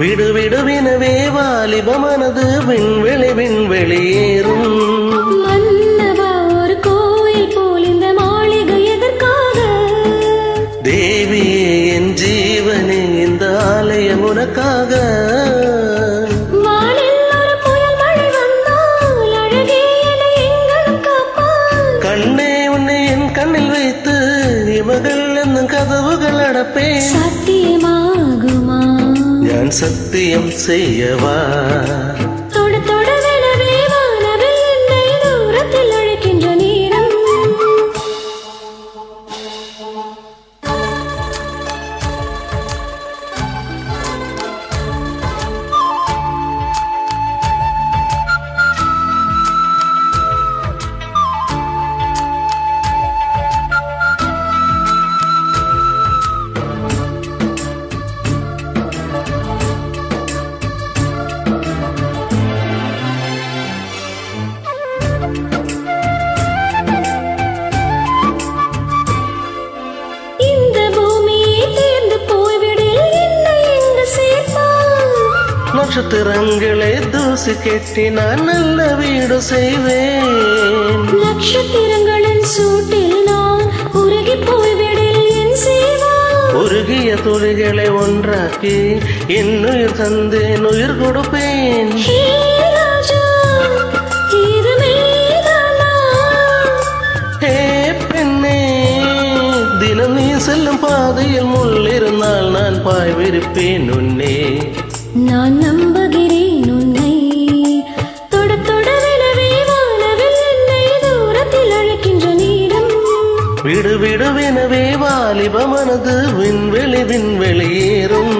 விடு விடுவினவே வாலிபமனது விண்வெளி விண்வெளியேறும் மன்னவா ஒரு கோயில் போல் இந்த மாளிகை எதற்காக தேவியே என் ஜீவனே இந்த ஆலயம் உனக்காக வானில் ஒரு புயல் மழை வந்தால் அழகே என்னை எங்களும் காப்பாய் கண்ணே உன்னை என் கண்ணில் வைத்து இமகள் என்னும் கதவுகள் அடப்பேன் சத்தியமாகுமா ഞാൻ സത്യം செய்யவா தொட தொடவெனவே வானவில் என்னை தூரத்தில் அழைக்கின்ற நேரம் இந்த பூமியை தேர்ந்து போய்விடில் என்னை எங்கு சேர்ப்பாய் நட்சத்திரங்களை தூசி கெட்டி நான் நல்ல வீடு செய்வேன் நட்சத்திரங்களின் சூட்டில் நான் உருகி போய்விடில் என் செய்வாய் உருகிய துளிகளை ஒன்றாக்கி என்னுயிர் தந்தேன் உயிர் கொடுப்பேன் ஹே ராஜா இது மெய்தானா ஹே பெண்ணே தினம் நீ செல்லும் பாதையில் முள் இருந்தால் நான் பாய் விரிப்பேன் உன்னே நான் நம்புகிறேன் உன்னை தொட தொடவெனவே வானவில் என்னை தூரத்தில் அழைக்கின்ற நேரம் விடு விடுவெனவே வாலிபமனது விண்வெளி விண்வெளியேறும்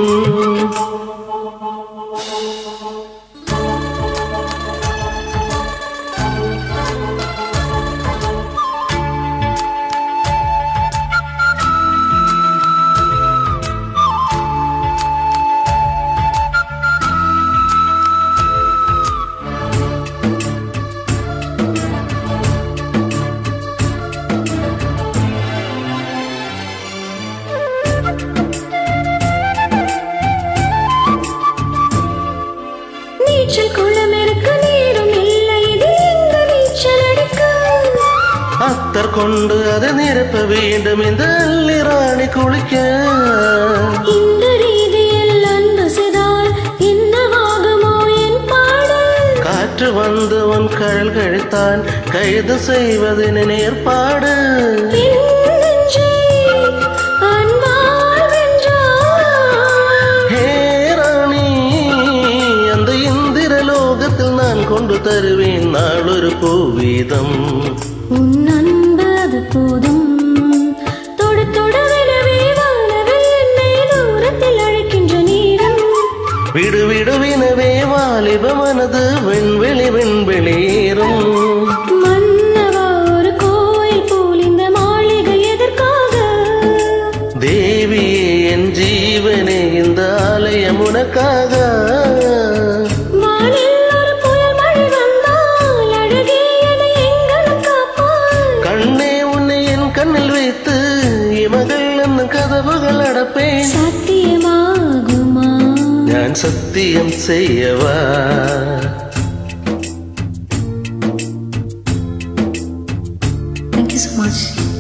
நீச்சல் குளம் இருக்க நேரம் இல்லை இது எங்க நீச்சல் அடிக்க அத்தர் கொண்டு அதை நிரப்ப வேண்டும் இந்த அள்ளி ராணி குளிக்க இந்த ரீதியில் அன்பு செய்தால் என்னவாகுமோ என் பாடல் காற்று வந்து உன் கழல் கழித்தான் கைது செய்வதின் ஏற்பாடு பின் நெஞ்சை அன்பால் வென்றாய். ஹே ராணி அந்த இந்திர லோகத்தில் நான் கொண்டு தருவேன் நாளொரு பூவீதம் உன் அன்பு அது போதும் தொட தொடவெனவே வானவில் என்னை தூரத்தில் அழைக்கின்ற நேரம் விடு விடுவினவே வாலிப மனது விண்வெளி விண்வெளியேறும் மன்னவா ஒரு கோயில் போல் இந்த மாளிகை எதற்காக தேவியே என் ஜீவனே இந்த ஆலயம் உனக்காக வானில் ஒரு புயல் மழை வந்தால் அழகே என்னை எங்களும் காப்பாய் கண்ணே உன்னை என் கண்ணில் வைத்து இமகள் என்னும் கதவுகள் அடப்பேன் சத்தியமாகுமா ഞാൻ സത്യം ചെയ്യവാ தேங்க்யூ ஸோ மச்